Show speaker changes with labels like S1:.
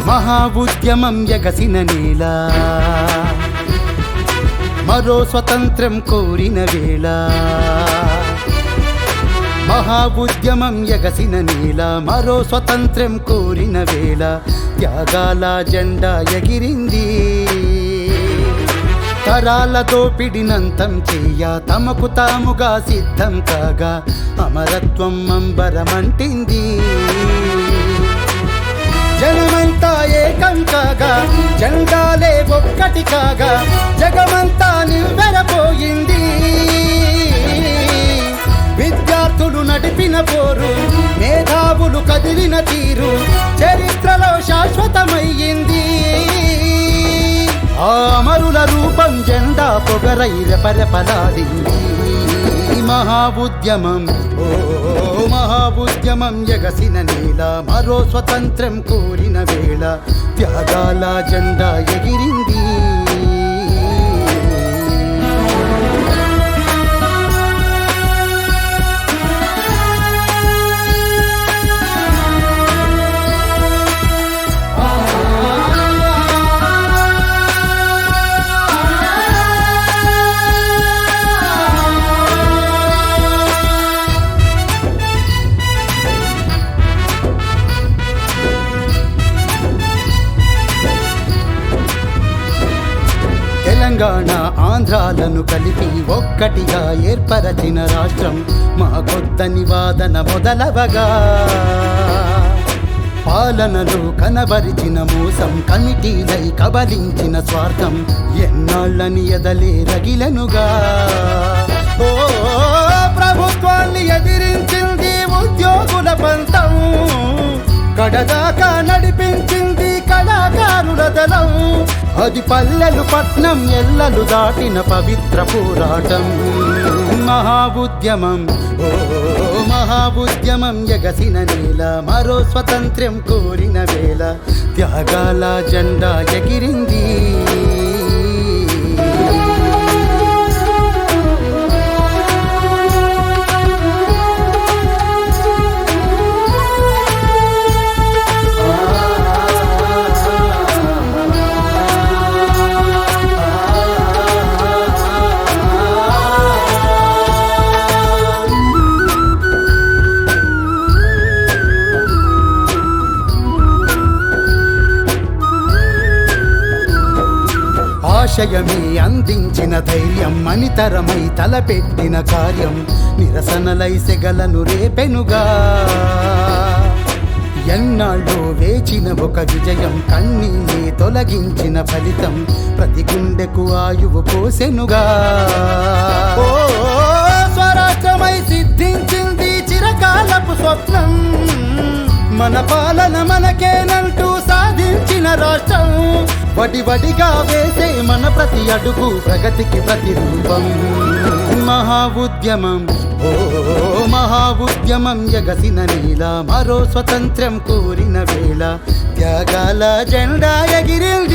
S1: మహా ఉద్యమం ఎగసిన నేల మరో స్వతంత్రం కోరిన వేళ మహా ఉద్యమం ఎగసిన నేల మరో స్వతంత్రం కోరిన వేళ త్యాగాల జెండా ఎగిరింది తరాల దోపిడినంతం చెయ్య తమకు తాముగా సిద్ధం కాగా అమరత్వం అంబరమంటింది జనమంతా ఏకం కాగా జెండాలే ఒక్కటి కాగా జగమంతా నివ్వెరపోయింది విద్యార్థులు నడిపిన పోరు మేధావులు కదిలిన తీరు చరిత్రలో శాశ్వతమయ్యింది ఆ అమరుల రూపం జెండా పొగరై రెపరెపలాడింది మహా ఉద్యమం ఓ మహా ఉద్యమం ఎగసిన నేల మరో స్వతంత్రం కోరిన వేళ త్యాగాల జెండా ఎగిరింది తెలంగాణ ఆంధ్రాలను కలిపి ఒక్కటిగా ఏర్పరచిన రాష్ట్రం మా కొత్త నివాదన మొదలవగా పాలనలో కనబరిచిన మోసం కమిటీలై కబలించిన స్వార్థం ఎన్నాళ్ళని ఎదలే రగిలనుగా ఓ ప్రభుత్వాన్ని ఎదిరించింది ఉద్యోగుల పంతం కడదాకా నడిపించింది కళాకారుల దళం అది పల్లెలు పట్నం ఎల్లలు దాటిన పవిత్ర పోరాటం మహా ఉద్యమం ఓ మహా ఉద్యమం ఎగసిన నేల మరో స్వతంత్రం కోరిన వేళ త్యాగాల జెండా ఎగిరింది ఆశయమే అందించిన ధైర్యం మనితరమై తలపెట్టిన కార్యం నిరసనలై సెగలను రేపెనుగా ఎన్నాళ్ళు వేచిన ఒక విజయం కన్నీనే తొలగించిన ఫలితం ప్రతి గుండెకు ఆయువు పోసెనుగా ఓ స్వరాష్ట్రమై సిద్ధించింది చిరకాలపు స్వప్నం మన పాలన మనకేనంటూ సాధించిన రాష్ట్రం వడి వడిగా వేసే మన ప్రతి అడుగు ప్రగతికి ప్రతిరూపం మహా ఉద్యమం ఓ మహా ఉద్యమం ఎగసిన నీల మరో స్వతంత్రం కోరిన వేళ త్యాగాల జెండా ఎగిరింది